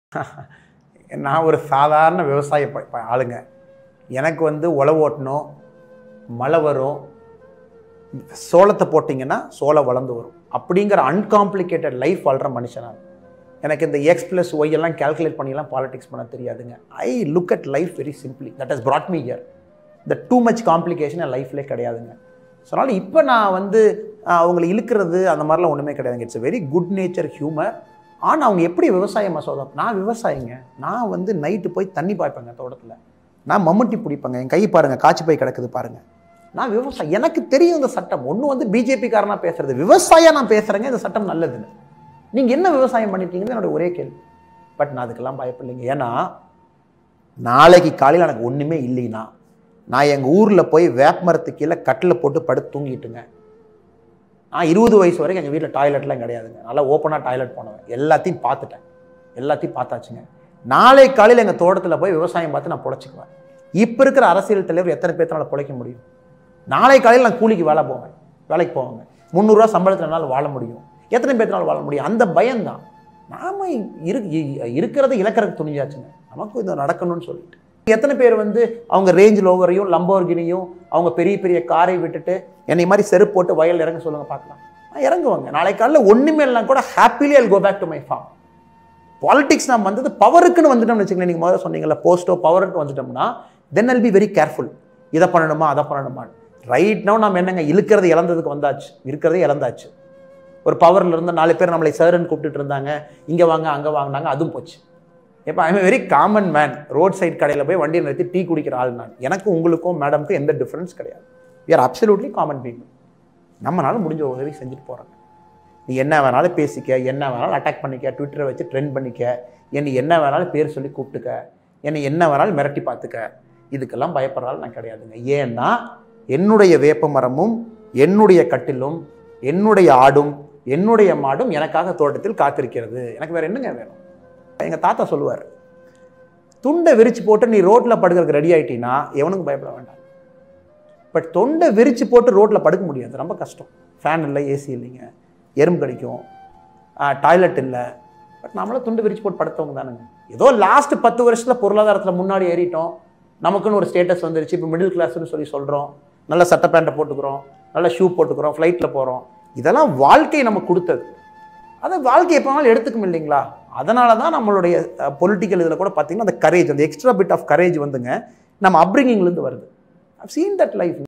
நான் ஒரு சாதாரண விவசாய ப- ப- ஆளுங்க எனக்கு வந்து உழவு ஓட்டணும் மழை வரும் சோளத்தை போட்டிங்கன்னா சோளம் வளர்ந்து வரும் அப்படிங்கிற அன்காம்ப்ளிகேட்டட் லைஃப் வாழ்கிற மனுஷன் நான் எனக்கு இந்த எக்ஸ் ப்ளஸ் ஒய் எல்லாம் கால்குலேட் பண்ணிலாம் பாலிடிக்ஸ் பண்ண தெரியாதுங்க I look at life very simply that has brought me here இந்த டூ மச் காம்ப்ளிகேஷன் என் லைஃப்லேயே கிடையாதுங்க ஸோ அதனால் இப்போ நான் வந்து ஆஹ், அவங்களை இழுக்கிறது அந்த மாதிரிலாம் ஒன்றுமே கிடையாதுங்க it's very good nature humour ஆனால் அவங்க எப்படி விவசாயம் மசோதம் நான் விவசாயிங்க நான் வந்து நைட்டு போய் தண்ணி பாய்ப்பேங்க தோட்டத்தில் நான் மம்முட்டி பிடிப்பேங்க என் கை பாருங்கள் காய்ச்சி போய் கிடக்குது பாருங்கள் நான் விவசாயம் எனக்கு தெரியும் இந்த சட்டம் ஒன்று வந்து பிஜேபிக்காரனா பேசுறது விவசாயம் நான் பேசுகிறேங்க இந்த சட்டம் நல்லதுன்னு நீங்கள் என்ன விவசாயம் பண்ணிருக்கீங்கன்னு என்னோட ஒரே கேள்வி பட் நான் அதுக்கெல்லாம் பயப்படலைங்க ஏன்னா நாளைக்கு காலையில் எனக்கு ஒன்றுமே இல்லைன்னா நான் எங்கள் ஊரில் போய் வேப்பமரத்து கீழே கட்டில் போட்டு படுத்து தூங்கிட்டுங்க நான் இருபது வயசு வரைக்கும் எங்கள் வீட்டில் டாய்லெட்லாம் கிடையாதுங்க நல்லா ஓப்பனாக டாய்லெட் போனவன் எல்லாத்தையும் பார்த்துட்டேன் எல்லாத்தையும் பார்த்தாச்சுங்க நாளை காலையில் எங்கள் தோட்டத்தில் போய் விவசாயம் பார்த்து நான் பொழைச்சிக்குவேன் இப்போ இருக்கிற அரசியல் தலைவர் எத்தனை பேர்த்தனால பொழைக்க முடியும் நாளை காலையில் நான் கூலிக்கு வேலை போவேன் வேலைக்கு போவேங்க முந்நூறுரூவா சம்பளத்தில் என்னால் வாழ முடியும் எத்தனை பேர்த்தனால வாழ முடியும் அந்த பயம்தான் நாம இரு இ- இருக்கிறத இழக்கிறதுக்கு துணிஞ்சாச்சுங்க நமக்கும் இது நடக்கணும்னு சொல்லிட்டு எத்தனை பேர் வந்து அவங்க ரேஞ்ச் லோவரையும் லம்போர்கினியும் அவங்க பெரிய பெரிய காரை விட்டுட்டு என்னை மாதிரி செருப்பு போட்டு வயல் இறங்க சொல்லுங்க பார்க்கலாம் நான் இறங்குவாங்க நாளை காலையில் ஒன்றுமே இல்லைனா கூட happily I'll go back to my farm politics நான் வந்தது பவருக்குன்னு வந்துட்டோம்னு வச்சுக்கோங்களேன் நீங்கள் முதல்ல சொன்னீங்கல்ல போஸ்ட்டோ பவருக்கு வந்துட்டோம்னா தென் I'll பி வெரி கேர்ஃபுல் இதை பண்ணணுமா அதை பண்ணணுமா ரைட் நோ நம்ம என்னங்க இழுக்கிறது இழந்ததுக்கு வந்தாச்சு இருக்கிறதே இழந்தாச்சு ஒரு பவரில் இருந்து நாலு பேர் நம்மளை சார்ன்னு கூப்பிட்டுட்டு இருந்தாங்க இங்கே வாங்க அங்கே வாங்கினாங்க அதுவும் போச்சு இப்போ I'm very common man road side கடையில் போய் வண்டியை நிறுத்தி டீ குடிக்கிற ஆள் நான் எனக்கும் உங்களுக்கும் மேடம்க்கும் எந்த டிஃப்ரென்ஸ் கிடையாது we are absolutely common people நம்மளால முடிஞ்ச உதவி செஞ்சுட்டு போகிறாங்க நீ என்ன வேணாலும் பேசிக்க என்ன வேணாலும் அட்டாக் பண்ணிக்க ட்விட்டரை வச்சு ட்ரெண்ட் பண்ணிக்க என்னை என்ன வேணாலும் பேர் சொல்லி கூப்பிட்டுக்க என்னை என்ன வேணாலும் மிரட்டி பார்த்துக்க இதுக்கெல்லாம் பயப்படுறாள் நான் கிடையாதுங்க ஏன்னா என்னுடைய வேப்ப மரமும் என்னுடைய கட்டிலும் என்னுடைய ஆடும் என்னுடைய மாடும் எனக்காக தோட்டத்தில் காத்திருக்கிறது எனக்கு வேற என்னங்க வேணும் எங்கள் தாத்தா சொல்லுவார் துண்டை விரிச்சு போட்டு நீ ரோட்டில் படுக்கிறதுக்கு ரெடி ஆயிட்டீன்னா எவனுக்கும் பயப்பட வேண்டாம் பட் தொண்டை விரிச்சு போட்டு ரோட்டில் படுக்க முடியாது ரொம்ப கஷ்டம் ஃபேன் இல்லை ஏசி இல்லைங்க எறும்பு கடிக்கும் டாய்லெட் இல்லை பட் நம்மளும் துண்டு விரிச்சு போட்டு படுத்தவங்க தானுங்க ஏதோ லாஸ்ட் பத்து வருஷத்தில் பொருளாதாரத்தில் முன்னாடி ஏறிட்டோம் நமக்குன்னு ஒரு ஸ்டேட்டஸ் வந்துருச்சு இப்போ மிடில் கிளாஸ்னு சொல்லி சொல்கிறோம் நல்ல சட்டை பேண்ட்டை போட்டுக்கிறோம் நல்ல ஷூ போட்டுக்கிறோம் ஃப்ளைட்டில் போகிறோம் இதெல்லாம் வாழ்க்கை நமக்கு கொடுத்தது அதை வாழ்க்கை எப்போனாலும் எடுத்துக்கும் இல்லைங்களா அதனால தான் நம்மளுடைய பொலிட்டிக்கல் இதில் கூட பார்த்தீங்கன்னா அந்த கரேஜ் அந்த எக்ஸ்ட்ரா பிட் ஆஃப் கரேஜ் வந்துங்க நம்ம அப்ரிங்கிங்லேருந்து வருது I've seen that லைஃப்